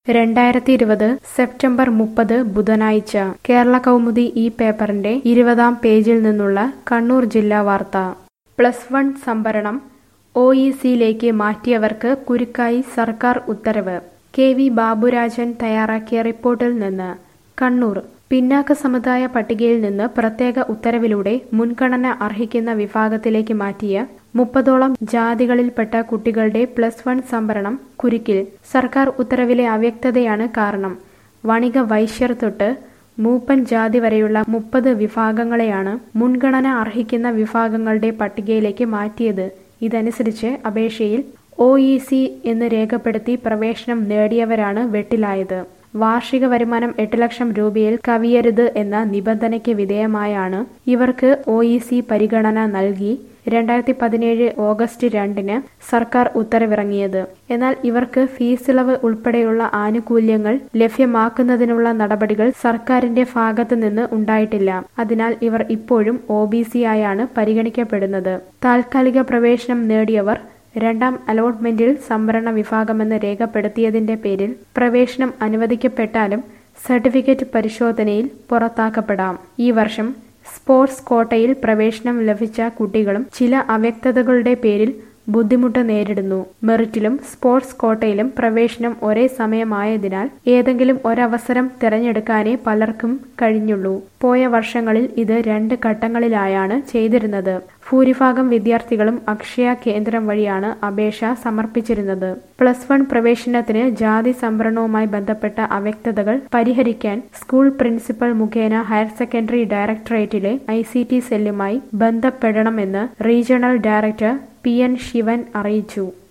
രണ്ടായിരത്തി ഇരുപത് സെപ്റ്റംബർ മുപ്പത് ബുധനാഴ്ച കേരള കൗമുദി ഈ പേപ്പറിന്റെ ഇരുപതാം പേജിൽ നിന്നുള്ള കണ്ണൂർ ജില്ലാ വാർത്ത പ്ലസ് വൺ സംഭരണം ഒ ഇ സിയിലേക്ക് മാറ്റിയവർക്ക് കുരുക്കായി സർക്കാർ ഉത്തരവ് കെ വി ബാബുരാജൻ തയ്യാറാക്കിയ റിപ്പോർട്ടിൽ നിന്ന് കണ്ണൂർ പിന്നാക്ക സമുദായ പട്ടികയിൽ നിന്ന് പ്രത്യേക ഉത്തരവിലൂടെ മുൻഗണന അർഹിക്കുന്ന വിഭാഗത്തിലേക്ക് മാറ്റിയ മുപ്പതോളം ജാതികളിൽപ്പെട്ട കുട്ടികളുടെ പ്ലസ് വൺ സംവരണം കുരുക്കിൽ സർക്കാർ ഉത്തരവിലെ അവ്യക്തതയാണ് കാരണം വണിക വൈശ്യർ തൊട്ട് മൂപ്പൻ ജാതി വരെയുള്ള മുപ്പത് വിഭാഗങ്ങളെയാണ് മുൻഗണന അർഹിക്കുന്ന വിഭാഗങ്ങളുടെ പട്ടികയിലേക്ക് മാറ്റിയത് ഇതനുസരിച്ച് അപേക്ഷയിൽ ഒ ഇ സി എന്ന് രേഖപ്പെടുത്തി പ്രവേശനം നേടിയവരാണ് വെട്ടിലായത് വാർഷിക വരുമാനം എട്ട് ലക്ഷം രൂപയിൽ കവിയരുത് എന്ന നിബന്ധനയ്ക്ക് വിധേയമായാണ് ഇവർക്ക് ഒ ഇ സി പരിഗണന നൽകി രണ്ടായിരത്തി പതിനേഴ് ഓഗസ്റ്റ് രണ്ടിന് സർക്കാർ ഉത്തരവിറങ്ങിയത് എന്നാൽ ഇവർക്ക് ഫീസിളവ് ഉൾപ്പെടെയുള്ള ആനുകൂല്യങ്ങൾ ലഭ്യമാക്കുന്നതിനുള്ള നടപടികൾ സർക്കാരിന്റെ ഭാഗത്തു നിന്ന് ഉണ്ടായിട്ടില്ല അതിനാൽ ഇവർ ഇപ്പോഴും ഒ ബി സി ആയാണ് പരിഗണിക്കപ്പെടുന്നത് താൽക്കാലിക പ്രവേശനം നേടിയവർ രണ്ടാം അലോട്ട്മെന്റിൽ സംവരണ വിഭാഗമെന്ന് രേഖപ്പെടുത്തിയതിന്റെ പേരിൽ പ്രവേശനം അനുവദിക്കപ്പെട്ടാലും സർട്ടിഫിക്കറ്റ് പരിശോധനയിൽ പുറത്താക്കപ്പെടാം ഈ വർഷം സ്പോർട്സ് കോട്ടയിൽ പ്രവേശനം ലഭിച്ച കുട്ടികളും ചില അവ്യക്തതകളുടെ പേരിൽ ബുദ്ധിമുട്ട് നേരിടുന്നു മെറിറ്റിലും സ്പോർട്സ് കോട്ടയിലും പ്രവേശനം ഒരേ സമയമായതിനാൽ ഏതെങ്കിലും ഒരവസരം തിരഞ്ഞെടുക്കാനേ പലർക്കും കഴിഞ്ഞുള്ളൂ പോയ വർഷങ്ങളിൽ ഇത് രണ്ട് ഘട്ടങ്ങളിലായാണ് ചെയ്തിരുന്നത് ഭൂരിഭാഗം വിദ്യാർത്ഥികളും അക്ഷയ കേന്ദ്രം വഴിയാണ് അപേക്ഷ സമർപ്പിച്ചിരുന്നത് പ്ലസ് വൺ പ്രവേശനത്തിന് ജാതി സംവരണവുമായി ബന്ധപ്പെട്ട അവ്യക്തതകൾ പരിഹരിക്കാൻ സ്കൂൾ പ്രിൻസിപ്പൽ മുഖേന ഹയർ സെക്കൻഡറി ഡയറക്ടറേറ്റിലെ ഐ സി ടി സെല്ലുമായി ബന്ധപ്പെടണമെന്ന് regional director P N Sivan അറിയിച്ചു